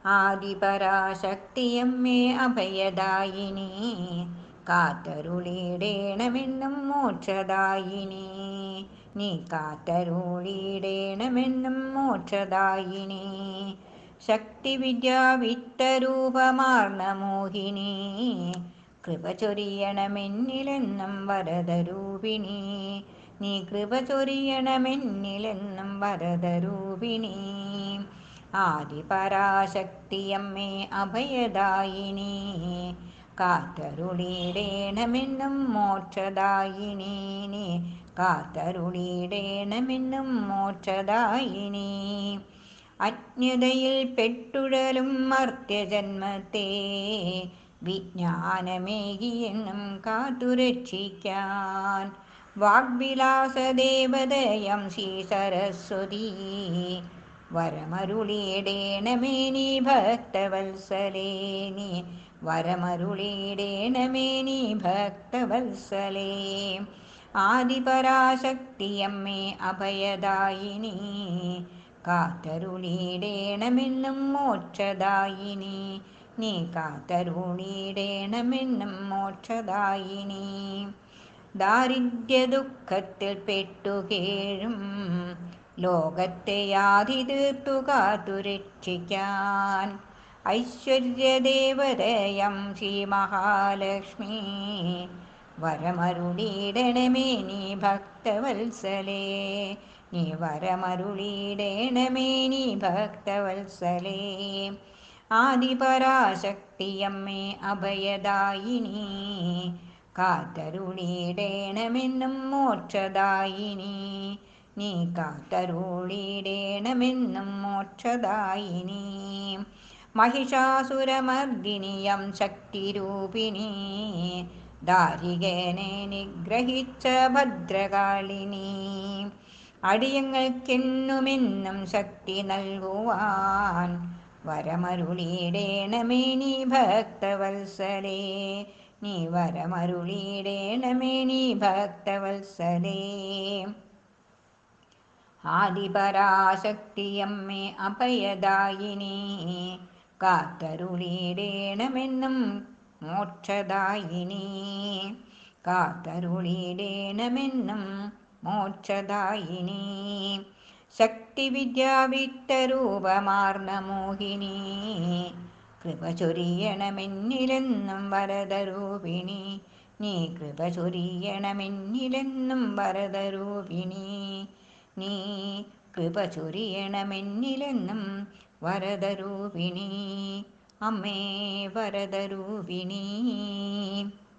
ആദിപരാശക്തിയമ്മേ അഭയദായിനി കാത്തരുളിയിടേണമെന്നും മോക്ഷദായിനി നീ കാത്തരുളിയിടേണമെന്നും മോക്ഷദായിനി ശക്തിവിദ്യാവിത്തരൂപമാർന്ന മോഹിനി കൃപ ചൊരിയണമെന്നിലെന്നും വരദരൂപിണി നീ കൃപ ചൊരിയണമെന്നിലെന്നും വരദരൂപിണി ആദിപരാശക്തിയമ്മേ അഭയദായിനി കാത്തരുളിയിടേണമെന്നും മോക്ഷദായിനി നീ കാത്തരുളിയിടേണമെന്നും മോക്ഷദായിനി അജ്ഞതയിൽ പെട്ടുഴലും മർത്യജന്മത്തെ വിജ്ഞാനമേകിയെന്നും കാത്തുരക്ഷിക്കാൻ വാഗ്വിലാസദേവതയം ശ്രീ സരസ്വതി വരമരുളിയിടേണമേ നീ ഭക്തവത്സലേ നീ വരമരുളിയിടേണമേ നീ ഭക്തവത്സലേ ആദിപരാശക്തിയമ്മേ അഭയദായിനി കാത്തരുളിയിടേണമെന്നും മോക്ഷദായിനി നീ കാത്തരുളിയിടേണമെന്നും മോക്ഷദായിനി ദാരിദ്ര്യദുഃഖത്തിൽ പെട്ടുകേഴും ലോകത്തെ യാതി തീർത്തു കാത്തുരക്ഷിക്കാൻ ഐശ്വര്യദേവതയം ശ്രീ മഹാലക്ഷ്മി വരമരുളിയിടണമേ നീ ഭക്തവത്സലേ നീ വരമരുളിയിടണമേ നീ ഭക്തവത്സലേ ആദിപരാശക്തിയമ്മേ അഭയദായിനി കാത്തരുളിയിടേണമെന്നും മോക്ഷദായിനി നീ കാത്തരുളിയിടേണമെന്നും മോക്ഷദായിനി മഹിഷാസുരമർദിനിയം ശക്തിരൂപിണി ദാരികനെ നിഗ്രഹിച്ച ഭദ്രകാളിനി അടിയങ്ങൾക്കെന്നുമെന്നും ശക്തി നൽകുവാൻ വരമരുളിയിടേണമേ നീ ഭക്തവത്സലേ നീ വരമരുളിയിടേണമേ നീ ഭക്തവത്സലേ ആദിപരാശക്തിയമ്മേ അഭയദായിനി കാത്തരുളിയിടേണമെന്നും മോക്ഷദായിനി കാത്തരുളിയിടേണമെന്നും മോക്ഷദായിനി ശക്തിവിദ്യാവിത്തരൂപമാർന്ന മോഹിനി കൃപ ചൊരിയണമെന്നിലെന്നും വരദരൂപിണി നീ കൃപ ചൊരിയണമെന്നിലെന്നും വരദരൂപിണി നീ കൃപ ചൊരിയണമെന്നിലെന്നും വരദരൂപിണി അമ്മേ വരദരൂപിണി